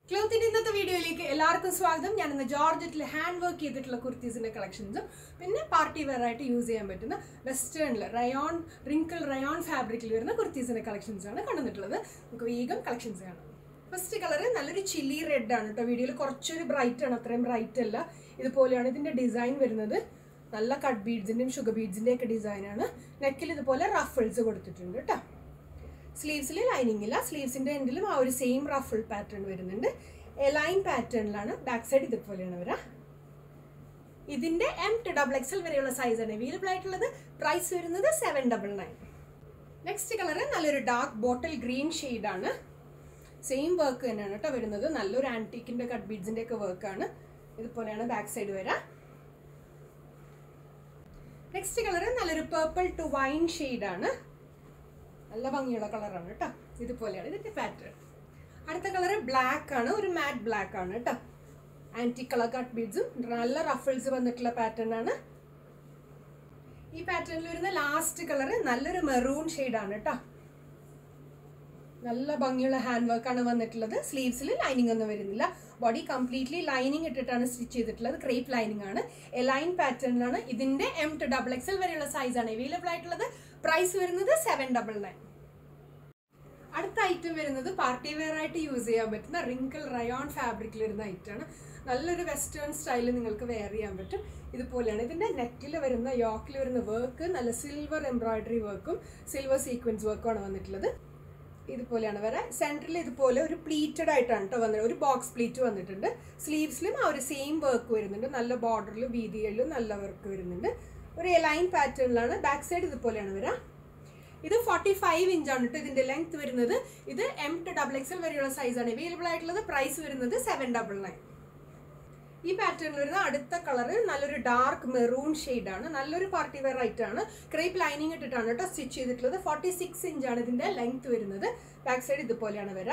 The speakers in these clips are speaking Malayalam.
ക്ലോത്തിന്റെ ഇന്നത്തെ വീഡിയോയിലേക്ക് എല്ലാവർക്കും സ്വാഗതം ഞാൻ ഇന്ന് ജോർജറ്റിൽ ഹാൻഡ് വർക്ക് ചെയ്തിട്ടുള്ള കുർത്തീസിന്റെ കളക്ഷൻസും പിന്നെ പാർട്ടി വെയർ ആയിട്ട് യൂസ് ചെയ്യാൻ പറ്റുന്ന വെസ്റ്റേണിൽ റയോൺ റിങ്കിൾ റയോൺ ഫാബ്രിക്കിൽ വരുന്ന കുർത്തീസിന്റെ കളക്ഷൻസ് ആണ് കണ്ടുവന്നിട്ടുള്ളത് നമുക്ക് വേഗം കളക്ഷൻസ് കാണാം ഫസ്റ്റ് കളർ നല്ലൊരു ചില്ലി റെഡ് ആണ് കേട്ടോ വീഡിയോയിൽ കുറച്ചൊരു ബ്രൈറ്റ് ആണ് അത്രയും ബ്രൈറ്റ് അല്ല ഇതുപോലെയാണ് ഇതിന്റെ ഡിസൈൻ വരുന്നത് നല്ല കട്ട് ബീഡ്സിന്റെയും ഷുഗർ ബീഡ്സിന്റെയും ഒക്കെ ഡിസൈനാണ് നെക്കിൽ ഇതുപോലെ റഫിൾസ് കൊടുത്തിട്ടുണ്ട് കേട്ടോ സ്ലീവ്സിൽ ലൈനിങ് ഇല്ല സ്ലീവ്സിന്റെ എൻഡിലും ആ ഒരു സെയിം റഫിൾ പാറ്റേൺ വരുന്നുണ്ട് ലൈൻ പാറ്റേണിലാണ് ബാക്ക് സൈഡ് ഇതുപോലെയാണ് വരിക ഇതിന്റെ എം ടു ഡബിൾ എക്സൽ വരെയുള്ള സൈസാണ് അവൈലബിൾ ആയിട്ടുള്ളത് പ്രൈസ് വരുന്നത് seven double nine next colour നല്ലൊരു ഡാർക്ക് ബോട്ടിൽ ഗ്രീൻ ആണ് സെയിം വർക്ക് തന്നെയാണ് കേട്ടോ വരുന്നത് നല്ലൊരു ആൻറ്റീക്കിന്റെ കട്ട് ബീഡ്സിന്റെ ഒക്കെ വർക്കാണ് ഇതുപോലെയാണ് ബാക്ക് സൈഡ് വരിക നെക്സ്റ്റ് കളർ നല്ലൊരു പേർപ്പിൾ ടു വൈൻ ആണ് നല്ല ഭംഗിയുള്ള കളറാണ് കേട്ടോ ഇതുപോലെയാണ് ഇതിന്റെ പാറ്റേൺ അടുത്ത കളർ ബ്ലാക്ക് ആണ് ഒരു മാറ്റ് ബ്ലാക്ക് ആണ് കേട്ടോ ആന്റി കളർ കട്ട് ബീഡ്സും നല്ല റഫിൾസ് വന്നിട്ടുള്ള പാറ്റേൺ ആണ് ഈ പാറ്റേണിൽ വരുന്ന ലാസ്റ്റ് കളർ നല്ലൊരു മെറൂൺ ആണ് കേട്ടോ നല്ല ഭംഗിയുള്ള ഹാൻഡ് വർക്ക് ആണ് വന്നിട്ടുള്ളത് സ്ലീവ്സിൽ ലൈനിങ് ഒന്നും വരുന്നില്ല ബോഡി കംപ്ലീറ്റ്ലി ലൈനിങ് ഇട്ടിട്ടാണ് സ്റ്റിച്ച് ചെയ്തിട്ടുള്ളത് ക്രേപ്പ് ലൈനിങ് ആണ് എലൈൻ പാറ്റേണിലാണ് ഇതിന്റെ എം ടു ഡബിൾ എക്സൽ വരെയുള്ള സൈസാണ് അവൈലബിൾ ആയിട്ടുള്ളത് പ്രൈസ് വരുന്നത് സെവൻ ഡബിൾ നയൻ അടുത്ത ഐറ്റം വരുന്നത് പാർട്ടി വെയർ ആയിട്ട് യൂസ് ചെയ്യാൻ പറ്റുന്ന റിങ്കിൾ റയോൺ ഫാബ്രിക്കിൽ വരുന്ന ഐറ്റം ആണ് നല്ലൊരു വെസ്റ്റേൺ സ്റ്റൈലിൽ നിങ്ങൾക്ക് വെയർ ചെയ്യാൻ പറ്റും ഇതുപോലെയാണ് ഇതിന്റെ നെക്കിൽ വരുന്ന യോക്കിൽ വരുന്ന വർക്ക് നല്ല സിൽവർ എംബ്രോയിഡറി വർക്കും സിൽവർ സീക്വൻസ് വർക്കും ആണ് വന്നിട്ടുള്ളത് ഇതുപോലെയാണ് വരെ സെൻറ്ററിൽ ഇതുപോലെ ഒരു പ്ലീറ്റഡ് ആയിട്ടാണ് കേട്ടോ വന്നത് ഒരു ബോക്സ് പ്ലീറ്റ് വന്നിട്ടുണ്ട് സ്ലീവ്സിലും ആ ഒരു സെയിം വർക്ക് വരുന്നുണ്ട് നല്ല ബോർഡറിലും വീതികളിലും നല്ല വർക്ക് വരുന്നുണ്ട് ഒരു എലൈൻ പാറ്റേണിലാണ് ബാക്ക് സൈഡ് ഇതുപോലെയാണ് വരിക ഇത് ഫോർട്ടി ഫൈവ് ഇഞ്ചാണ് കേട്ടോ ഇതിന്റെ ലെങ്ത് വരുന്നത് ഇത് എം ടു ഡബിൾ എക്സൽ വരെയുള്ള സൈസാണ് അവൈലബിൾ ആയിട്ടുള്ളത് പ്രൈസ് വരുന്നത് സെവൻ ഡബിൾ നയൻ ഈ പാറ്റേണിൽ വരുന്ന അടുത്ത കളർ നല്ലൊരു ഡാർക്ക് മെറൂൺ ആണ് നല്ലൊരു പാർട്ടി വെയർ ആയിട്ട് ആണ് ക്രേപ്പ് ലൈനിങ് ഇട്ടിട്ടാണ് കേട്ടോ സ്റ്റിച്ച് ചെയ്തിട്ടുള്ളത് ഫോർട്ടി സിക്സ് ഇഞ്ചാണ് ഇതിന്റെ ലെങ്ത് വരുന്നത് ബാക്ക് സൈഡ് ഇതുപോലെയാണ് വരിക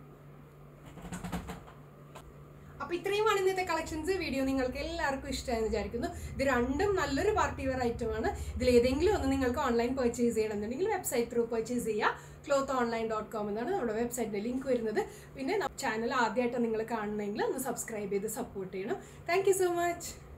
അപ്പൊ ഇത്രയുമാണ് ഇന്നത്തെ കളക്ഷൻസ് വീഡിയോ നിങ്ങൾക്ക് എല്ലാവർക്കും ഇഷ്ടമായെന്ന് വിചാരിക്കുന്നു ഇത് രണ്ടും നല്ലൊരു പാർട്ടി വെയർ ഐറ്റം ആണ് ഇതിൽ ഏതെങ്കിലും ഒന്ന് നിങ്ങൾക്ക് ഓൺലൈൻ പർച്ചേസ് ചെയ്യണമെന്നുണ്ടെങ്കിൽ വെബ്സൈറ്റ് ത്രൂ പർച്ചേസ് ചെയ്യുക ക്ലോത്ത് ഓൺലൈൻ ഡോട്ട് കോം എന്നാണ് നമ്മുടെ വെബ്സൈറ്റിന്റെ ലിങ്ക് വരുന്നത് പിന്നെ ചാനൽ ആദ്യമായിട്ട് നിങ്ങൾ കാണണമെങ്കിൽ ഒന്ന് സബ്സ്ക്രൈബ് ചെയ്ത് സപ്പോർട്ട് ചെയ്യണം താങ്ക് സോ മച്ച്